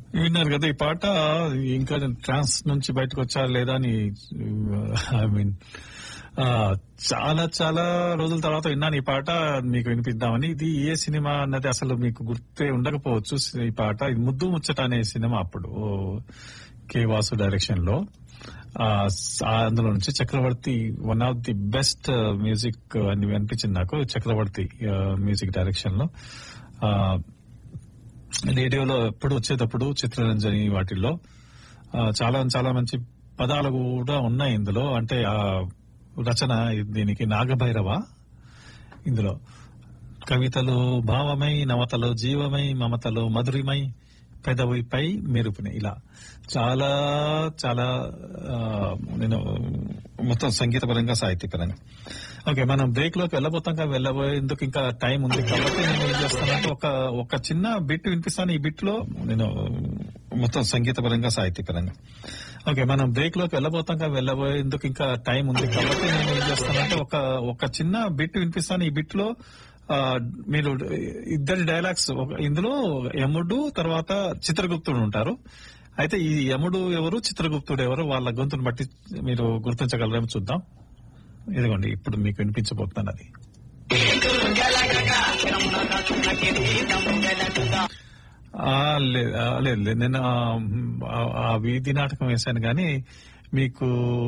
విన్నారు కదా ఈ పాట ఇంకా ట్రాన్స్ నుంచి బయటకు వచ్చా లేదా అని ఐ మీన్ చాలా చాలా రోజుల తర్వాత విన్నాను ఈ పాట మీకు వినిపిద్దామని ఇది ఏ సినిమా అన్నది అసలు మీకు గుర్తే ఉండకపోవచ్చు ఈ పాట ఇది ముద్దు ముచ్చట అనే సినిమా అప్పుడు కే వాసు డైరెక్షన్ లో ఆ, ఆ అందులో నుంచి Chakravarthi one of the best music అని అనిపించింది నాకు చక్రవర్తి మ్యూజిక్ డైరెక్షన్ లో ఆ, రేడియోలో ఎప్పుడు వచ్చేటప్పుడు చిత్రరంజని వాటిల్లో ఆ, చాలా చాలా మంచి పదాలు కూడా ఉన్నాయి ఇందులో అంటే ఆ రచన దీనికి నాగభైరవ ఇందులో కవితలు భావమై నవతలు జీవమై మమతలు మధురిమై పెదవిపై మెరుపుని ఇలా చాలా చాలా ఆ, నేను మొత్తం సంగీతపరంగా సాహిత్యపరంగా ఓకే మనం బ్రేక్ లోకి వెళ్ళబోతాం కదా వెళ్ళబోయేందుకు ఇంకా టైం ఉంది కాబట్టి నేను ఏం చేస్తానంటే ఒక ఒక చిన్న బిట్ వినిపిస్తాను ఈ బిట్ లో నేను మొత్తం సంగీతపరంగా సాహిత్యపరంగా ఓకే మనం బ్రేక్ లోకి వెళ్ళబోతాం కదా వెళ్ళబోయేందుకు ఇంకా టైం ఉంది కాబట్టి నేను ఏం చేస్తానంటే ఒక ఒక చిన్న బిట్ వినిపిస్తాను ఈ బిట్ లో ఆ, మీరు ఇద్దరి డైలాగ్స్ ఒక- ఇందులో యముడు తర్వాత చిత్రగుప్తుడు ఉంటారు అయితే ఈ యముడు ఎవరు చిత్రగుప్తుడు ఎవరు వాళ్ళ గొంతును బట్టి మీరు గుర్తించగలరేమో చూద్దాం ఇదిగోండి ఇప్పుడు మీకు వినిపించబోతున్నాను అది ఆ, లేదు ఆ, లేదు లేదు నేను ఆ, ఆ- ఆ వీధి నాటకం వేశాను కానీ మీకు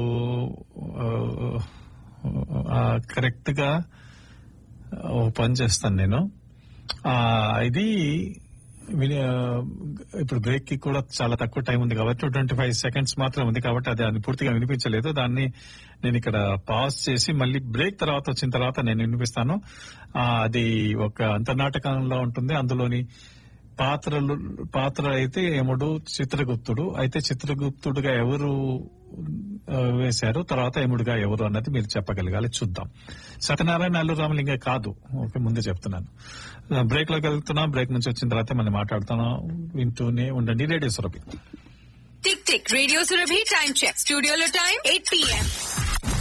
కరెక్ట్ గా ఓ పని చేస్తాను నేను ఆ, ఇది విని- ఆ, ఇప్పుడు బ్రేక్ కి కూడా చాలా తక్కువ టైం ఉంది కాబట్టి ట్వంటీ ఫైవ్ సెకండ్స్ మాత్రం ఉంది కాబట్టి అది అది పూర్తిగా వినిపించలేదు దాన్ని నేను ఇక్కడ పాజ్ చేసి మళ్ళీ బ్రేక్ తర్వాత వచ్చిన తర్వాత నేను వినిపిస్తాను ఆ, అది ఒక అంతర్నాటకంలో ఉంటుంది అందులోని పాత్రలు పాత్ర అయితే యముడు చిత్రగుప్తుడు అయితే చిత్రగుప్తుడుగా ఎవరు ఆ, వేశారు తర్వాత యముడుగా ఎవరు అన్నది మీరు చెప్పగలగాలి చూద్దాం సత్యనారాయణ అల్లు రామలింగ కాదు ఓకే ముందే చెప్తున్నాను బ్రేక్ లోకి వెళ్తున్నాం బ్రేక్ నుంచి వచ్చిన తర్వాత మనం మాట్లాడుతున్నాం వింటూనే ఉండండి radio Surabhi tick tick radio Surabhi time check స్టూడియోలో టైం ఎయిట్ పిఎం